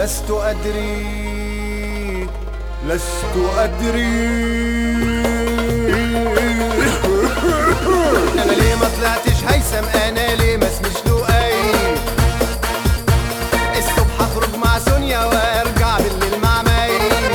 لست أدري لست أدري أنا ليه ما طلعتش هيثم أنا ليه ما اسمش لؤي الصبح أخرج مع سونيا وأرجع بالليل مع مي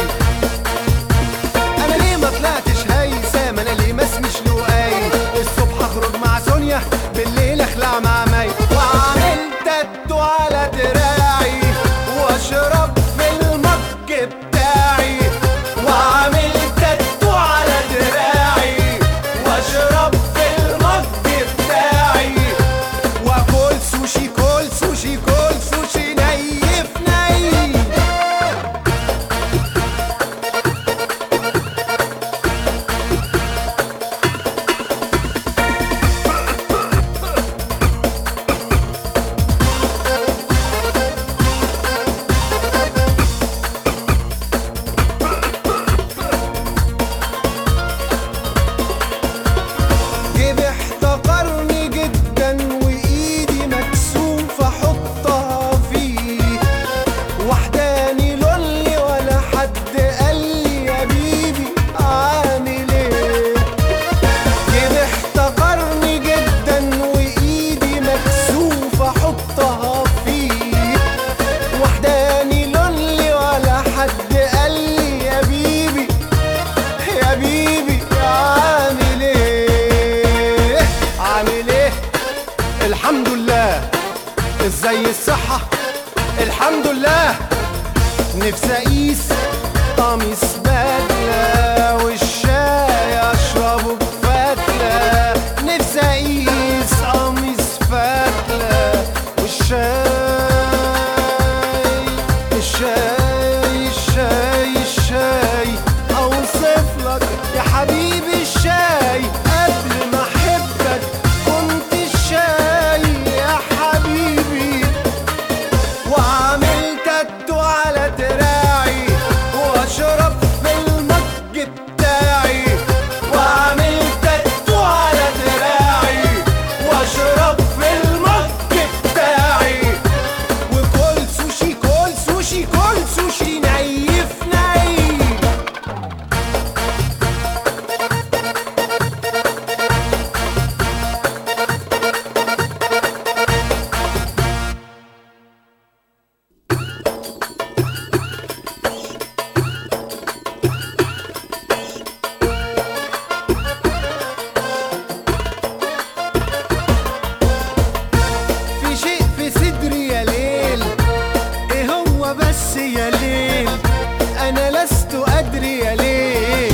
أنا ليه ما طلعتش هيثم أنا ليه ما اسمش لؤي الصبح أخرج مع سونيا بالليل أخلع مع مي وأعمل تاتو على دراعي وأشرب في المج بتاعي وأعمل تاتو على دراعي وأشرب في المج بتاعي واكل سوشي كل سوشي كل سوشي نيف نيف جيبي احتقرني جدا وايدي مكسوفة احطها فيه وحداني لولي ولا حد قال لي يا بيبي عامل ايه جيبي احتقرني جدا وايدي مكسوفة احطها فيه وحداني لولي ولا حد قال لي يا بيبي يا بيبي عامل ايه عامل ايه الحمد لله ازاي الصحة الحمد لله نفسي اقيس قميص بدلة والشاي اشربه بفتلة نفسي اقيس قميص فتلة والشاي الشاي الشاي الشاي اوصف لك يا حبيبي الشاي قبل ما احبك كنت الشاي يا حبيبي وعامل تاتو على دراعي واشرب في المج بتاعي وعامل تاتو على دراعي واشرب في المج بتاعي وكل سوشي كل سوشي كل سوشي نيف نيف في شيء في صدري يا ليل ايه هو بس يا ليل انا لست ادري يا ليل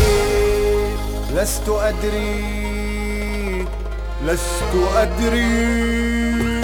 لست ادري لست ادري